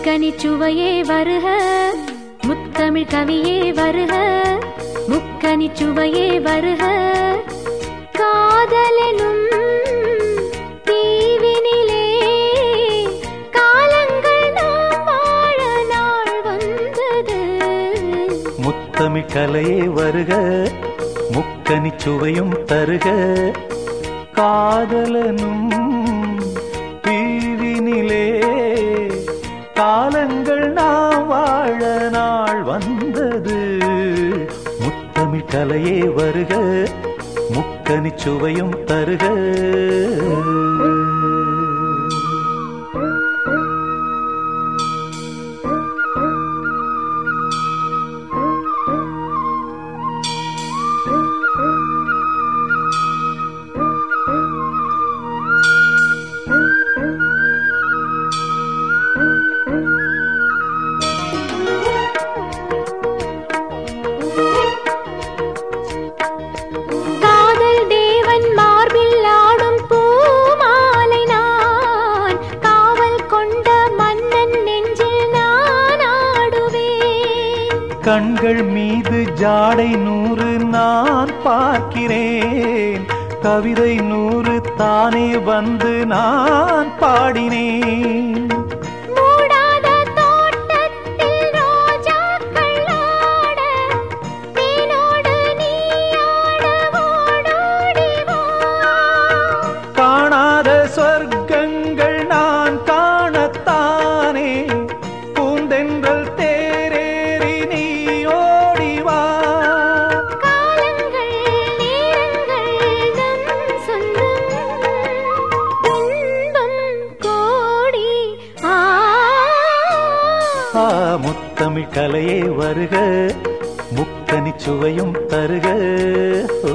முக்கனி சுவையே வருக முத்தமிழ் கவியே வருக முக்கனி சுவையே வருக காதலெனும் தீவினிலே காலங்கள் நாம் வாழ நாள் வந்தது முத்தமிழ் கலையே வருக முக்கனி சுவையும் தருக காதலனும் தீவினிலே காலங்கள் நாம் வாழ நாள் வந்தது முத்தமிழ் கலையே வருக முக்கனி சுவையும் தருக காதல் தேவன் மார்பில் ஆடும் பூமாலை நான் காவல் கொண்ட மன்னன் நெஞ்சில் நான் ஆடுவேன் கண்கள் மீது ஜாடை நூறு நான் பார்க்கிறேன் கவிதை நூறு தானே வந்து நான் பாடினேன் மூடாத தோட்டத்தில் ரோஜாக்கள் ஆட தேனோடு நீ ஆட ஓடோடி வா காணாத சொர்க்கங்கள் நான் காணத்தானே பூந்தென்றல் தேரேறி நீ ஓடிவா காலங்கள் நேரங்கள் நம் சொந்தம் இன்பம் கோடி ஆ ஆ முத்தமிழ் கலையே வருக முக்கனி சுவையும் தருக ஓ.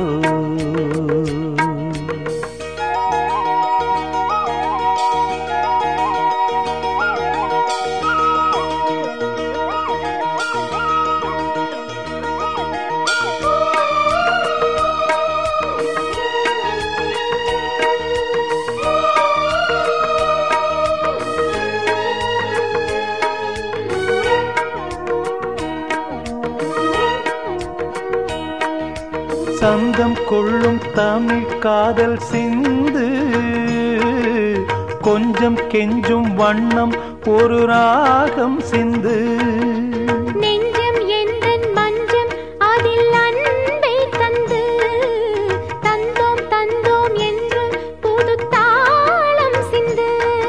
சந்தம் கொள்ளும் தமிழ் காதல் சிந்து கொஞ்சம் கெஞ்சும் வண்ணம் ஒரு ராகம் சிந்து நெஞ்சம் எந்தன் மஞ்சம் அதில் அன்பை தந்து தந்தோம் தந்தோம் என்று புது தாளம் சிந்து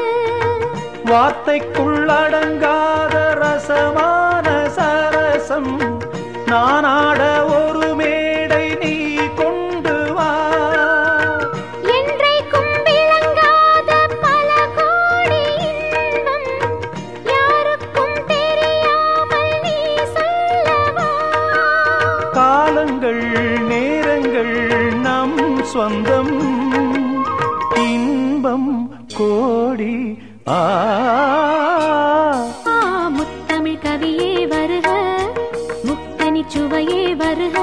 வார்த்தைக்குள்ளடங்காத ரசமான சரசம் நானாட ஒரு மேடை நீ கொண்டு வா என்றைக்கும் விளங்காத பல கோடி இன்பம் யாருக்கும் தெரியாமல் நீ சொல்லவா காலங்கள் நேரங்கள் நம் சொந்தம் இன்பம் கோடி ஆ ஆ முத்தமிழ் கவியே வருக முத்தனி சுவையே வருக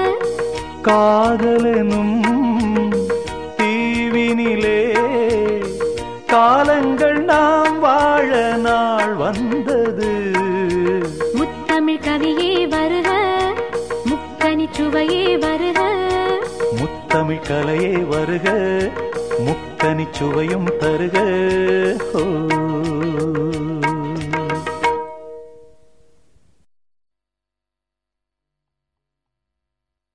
காதலனும் தீவினிலே காலங்கள் நாம் வாழ நாள் வந்தது முத்தமிழ் கவியே வருக முக்கனி சுவையே வருக முத்தமிழ் கலையே வருக முக்கனி சுவையும் தருக ஓ